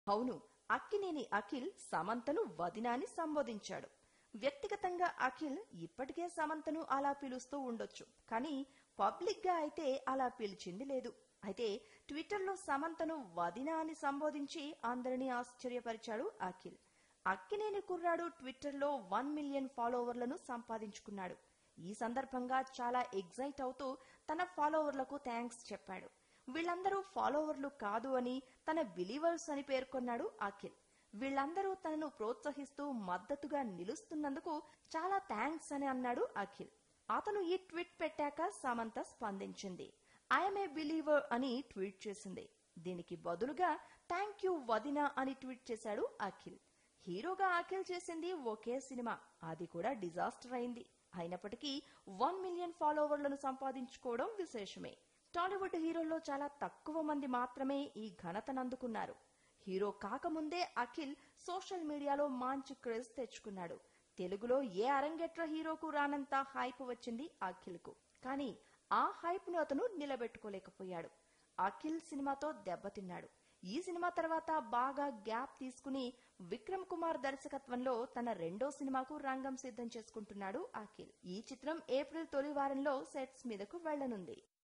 అవును అక్కినేని అఖిల్ సమంతను వదినా అని సంబోధించాడు వ్యక్తిగతంగా అఖిల్ ఇప్పటికే సమంతను అలా పిలుస్తూ ఉండొచ్చు కానీ పబ్లిక్ గా అయితే అలా పిలిచింది లేదు అయితే ట్విట్టర్లో సమంతను వదినా అని సంబోధించి అందరినీ ఆశ్చర్యపరిచాడు అఖిల్ అక్కినేని కుర్రాడు ట్విట్టర్లో వన్ మిలియన్ ఫాలోవర్లను సంపాదించుకున్నాడు ఈ సందర్భంగా చాలా ఎగ్జైట్ అవుతూ తన ఫాలోవర్లకు థ్యాంక్స్ చెప్పాడు వీళ్ళందరూ ఫాలోవర్లు కాదు అని తన బిలీవర్స్ అని పేర్కొన్నాడు అఖిల్ వీళ్ళందరూ తనను ప్రోత్సహిస్తూ మద్దతుగా నిలుస్తున్నందుకు చాలా థ్యాంక్స్ అని అన్నాడు అఖిల్ అతను ఈ ట్వీట్ పెట్టాక సమంత స్పందించింది ఐఎమ్ ఏ బిలీవర్ అని ట్వీట్ చేసింది దీనికి బదులుగా థ్యాంక్ యూ వదినా అని ట్వీట్ చేశాడు అఖిల్ హీరోగా అఖిల్ చేసింది ఒకే సినిమా అది కూడా డిజాస్టర్ అయింది అయినప్పటికీ వన్ మిలియన్ ఫాలోవర్లను సంపాదించుకోవడం విశేషమే టాలీవుడ్ హీరోల్లో చాలా తక్కువ మంది మాత్రమే ఈ ఘనతనందుకున్నారు హీరో కాకముందే అఖిల్ సోషల్ మీడియాలో మంచి క్రేజ్ తెచ్చుకున్నాడు తెలుగులో ఏ అరంగేట్ర హీరోకు రానంత హైప్ వచ్చింది అఖిల్ కు కానీ ఆ హైప్ ను అతను నిలబెట్టుకోలేకపోయాడు అఖిల్ సినిమాతో దెబ్బతిన్నాడు ఈ సినిమా తర్వాత బాగా గ్యాప్ తీసుకుని విక్రమ్ కుమార్ దర్శకత్వంలో తన రెండో సినిమాకు రంగం సిద్ధం చేసుకుంటున్నాడు అఖిల్ ఈ చిత్రం ఏప్రిల్ తొలి వారంలో సెట్స్ మీదకు వెళ్లనుంది